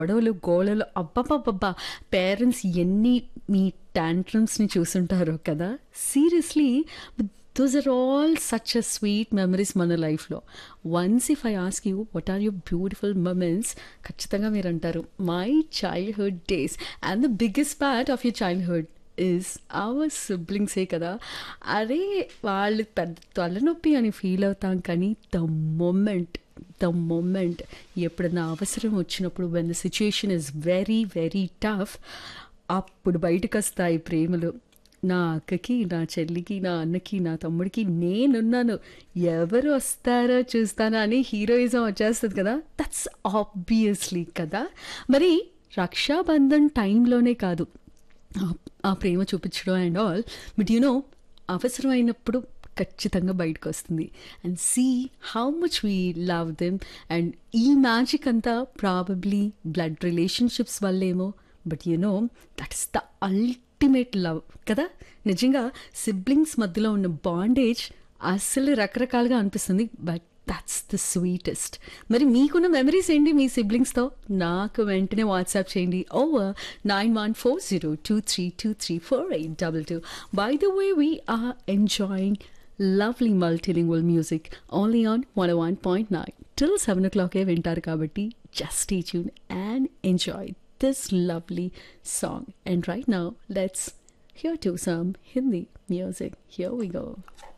గొడవలు గోళలు అబ్బబ్బబ్బబ్బా పేరెంట్స్ ఎన్ని మీ టాంట్రమ్స్ని చూసుంటారో కదా seriously those are all such a sweet memories మన లైఫ్లో once if I ask you what are your beautiful moments ఖచ్చితంగా మీరు అంటారు my childhood days and the biggest part of your childhood is our సిబ్లింగ్సే కదా అరే వాళ్ళు పెద్ద తలనొప్పి అని ఫీల్ అవుతాం కానీ ద మొమెంట్ ద మొమెంట్ ఎప్పుడన్నా అవసరం వచ్చినప్పుడు when the situation is very very tough అప్పుడు బయటకు వస్తాయి ప్రేమలు నా అక్కకి నా చెల్లికి నా అన్నకి నా తమ్ముడికి నేనున్నాను ఎవరు వస్తారో చూస్తానా అని హీరోయిజం వచ్చేస్తుంది కదా దట్స్ ఆబ్వియస్లీ కదా మరి రక్షాబంధన్ టైంలోనే కాదు ఆ- ఆ ప్రేమ చూపించడం and all but you know అవసరమైనప్పుడు ఖచ్చితంగా బయటకు వస్తుంది and see how much we love them and ఈ మ్యాజిక్ అంతా ప్రాబబ్లీ బ్లడ్ రిలేషన్షిప్స్ వల్లేమో but you know that's the ultimate love కదా నిజంగా సిబ్లింగ్స్ మధ్యలో ఉన్న బాండేజ్ అస్సలు రకరకాలుగా అనిపిస్తుంది బట్ దట్స్ ద స్వీటెస్ట్ మరి మీకున్న మెమరీస్ ఏంటి మీ సిబ్లింగ్స్తో నాకు వెంటనే వాట్సాప్ చేయండి over nine one four zero two three two three four eight double two by the way we are enjoying lovely multilingual music only on one one point nine till seven ఓ క్లాకే వింటారు కాబట్టి just ఈ tune and enjoy this lovely song and right now let's hear to some Hindi music. Here we go.